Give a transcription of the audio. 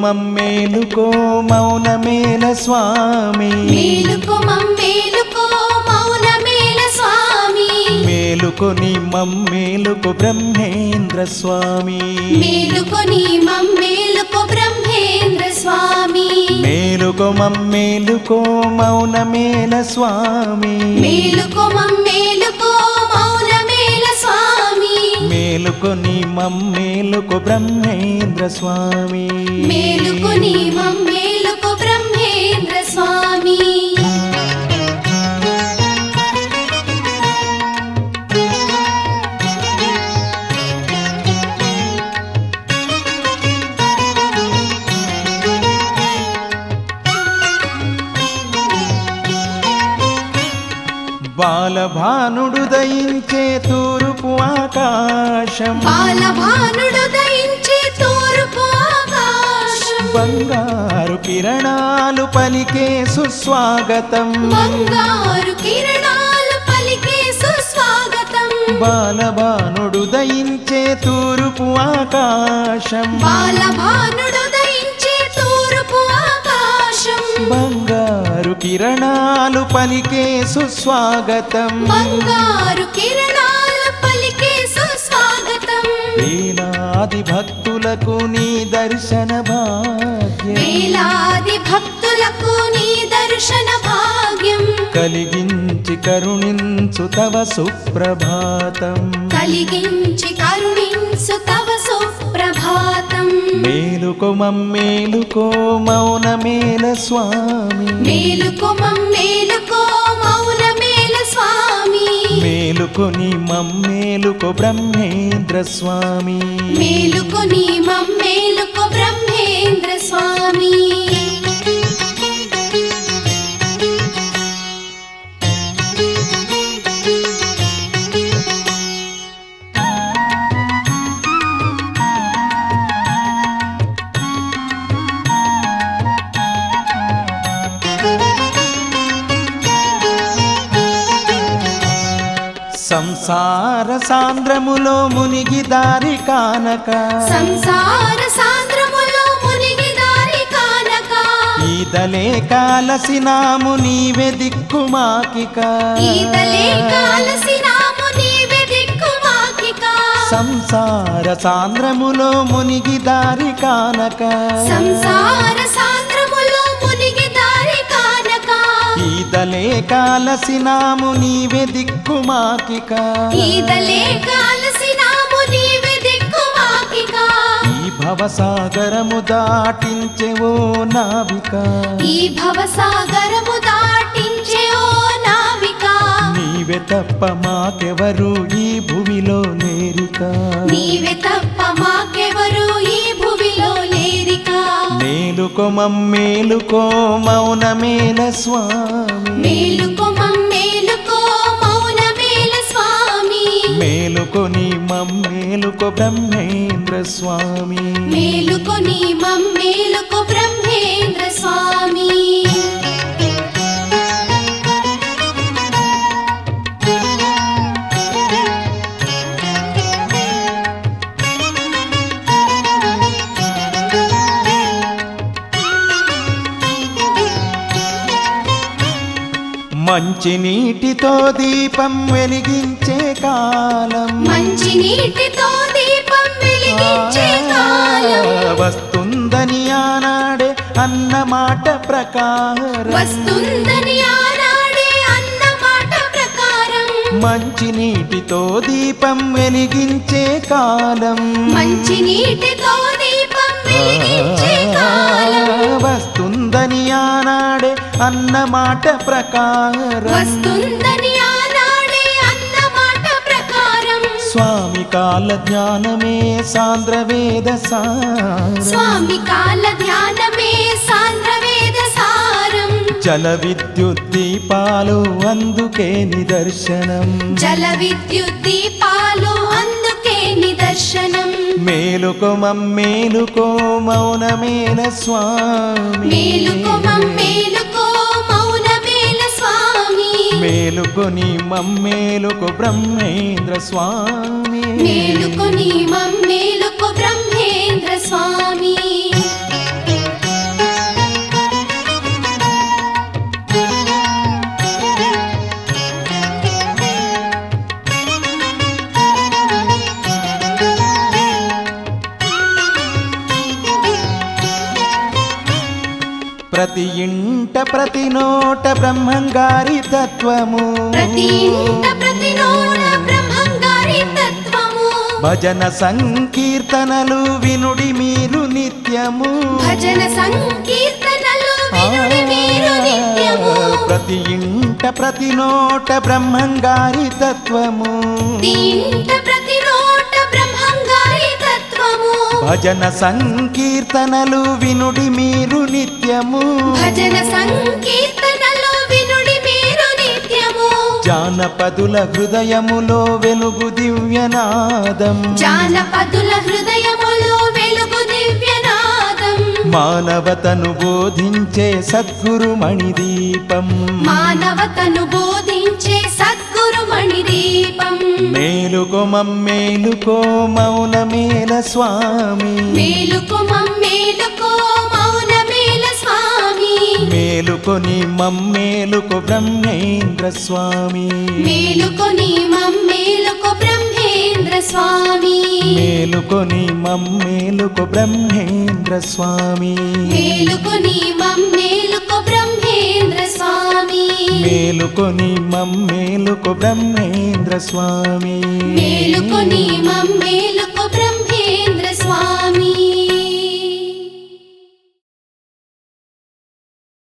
మమ్మేలుకో మౌనమేల స్వామి మేలుకో మమ్మేలుకో మౌనమేల స్వామి మేలుకొని మమ్మేలుకో బ్రహ్మేంద్ర స్వామి మేలుకొని మమ్మేలుకో బ్రహ్మేంద్ర స్వామి మేలుకో మమ్మేలుకో మౌనమేల స్వామి మేలుకో మమ్మేలుకో మౌనమేల స్వామి మేలుకొని మమ్మేలుకో బ్రహ్మేంద్ర స్వామి మేలుకొని మమ్మేలుకో బ్రహ్మేంద్ర స్వామి బాలభానుడు దయించే తూర్పు ఆకాశం బాలభానుడు దయించే తూర్పు ఆకాశం బంగారు కిరణాలు పలికే సుస్వాగతం బంగారు కిరణాలు పలికే సుస్వాగతం బాలభానుడు దయించే తూర్పు ఆకాశం బాలభానుడు దయించే తూర్పు ఆకాశం బంగారు కిరణాలు పలికే సుస్వాగతం బంగారు కిరణాలు పలికే సుస్వాగతం వేలాది భక్తులకు నీ దర్శన భాగ్యం వేలాది భక్తులకు నీ దర్శన భాగ్యం కలిగించి కరుణించు తవ సుప్రభాతం కలిగించి కరుణించు తవ సుప్రభాతం మేలుకో మమ్మేలుకో మౌనమేల స్వామి మేలుకో మమ్మేలుకో మౌనమేల స్వామి మేలుకొని మమ్మేలుకో బ్రహ్మేంద్ర స్వామి మేలుకొని మమ్మేలుకో బ్రహ్మేంద్ర స్వామి సంసార సాంద్రములో మునిగి దారి కానక సంసార సాంద్రములో మునిగి దారి కానక ఈదలే కాలసినాము నీవే దిక్కుమాకిక ఈతలే కాలసినాము నీవే దిక్కుమాకిక సంసార సాంద్రములో మునిగి దారి కానక సంసార సాంద్రములో మునిగి దారి కానక ఈదలే కాలసినాము నీవే దిక్కుమాకిక ఈతలే కాలసినాము నీవే దిక్కుమాకిక ఈ భవసాగరము దాటించెవో నావిక ఈ భవసాగరము దాటించే ఓ నావిక నీవే తప్ప మాకెవరు ఈ భూమిలో లేరిక నీవే తప్ప మాకెవరు ఈ భువిలో లేరిక మేలుకో మమ్మేలుకో మౌనమేల స్వామి మేలుకో మమ్మేలుకో మౌనమేల స్వామి మేలుకొని మమ్మేలుకో బ్రహ్మేంద్ర స్వామి మేలుకొని మమ్మేలుకో బ్రహ్మేంద్ర స్వామి మంచి నీటితో దీపం వెలిగించే కాలం మంచి నీటితో దీపం వెలిగించే కాలం వస్తుందని ఆనాడే అన్న మాట ప్రకారం వస్తుందని ఆనాడే అన్న మాట ప్రకారం మంచి నీటితో దీపం వెలిగించే కాలం మంచి నీటితో దీపం వెలిగించే కాలం వస్తుందని ఆనాడే అన్న మాట ప్రకారం వస్తుందని ఆనాడే అన్న మాట ప్రకారం స్వామి కాల జ్ఞానమే సాంద్ర వేద సారం స్వామి కాల ధ్యానమే సాంద్ర వేద సారం జల విద్యుత్ దీపాలు అందుకే నిదర్శనం జల విద్యుత్ దీపాలు అందుకే నిదర్శనం మేలుకో మమ్మేలుకో మౌనమేల స్వామి మేలుకో మమ్మేలుకో మౌనమేల స్వామి మేలుకొని మమ్మేలుకో బ్రహ్మేంద్ర స్వామి మేలుకొని మమ్మేలుకో బ్రహ్మేంద్ర స్వామి ప్రతి ఇంట ప్రతి నోట బ్రహ్మంగారి తత్వము ప్రతి ఇంట ప్రతి నోట బ్రహ్మంగారి తత్వము భజన సంకీర్తనలు వినుడి మీరు నిత్యము భజన సంకీర్తనలు వినుడి మీరు నిత్యము ప్రతి ఇంట ప్రతి నోట బ్రహ్మంగారి తత్వము దీంట ప్రతి నోట బ్రహ్మంగారి తత్వము భజన సంకీర్తనలు వినుడి మీరు నిత్యము భజన సంకీర్తనలు వినుడి మీరు నిత్యము జానపదుల హృదయములో వెలుగు దివ్యనాదం జానపదుల హృదయములో వెలుగు దివ్యనాదం మానవతను బోధించే సద్గురు మణిదీపం మానవతను బోధించే సద్గురు మణి దీపం మేలుకో మమ్మేలుకో మౌనమేల స్వామి మేలుకు మమ్మేలుకో మౌనమేల స్వామి మేలుకొని మమ్మేలుకో బ్రహ్మేంద్ర స్వామి మేలుకొని మమ్మేలుకు బ్రహ్మేంద్ర స్వామి మేలుకొని మమ్మేలుకో బ్రహ్మేంద్ర స్వామి మేలుకొని మమ్మేలుకు బ్రహ్మేంద్ర స్వామి మేలుకొని మమ్మేలుకో బ్రహ్మేంద్ర స్వామి మేలు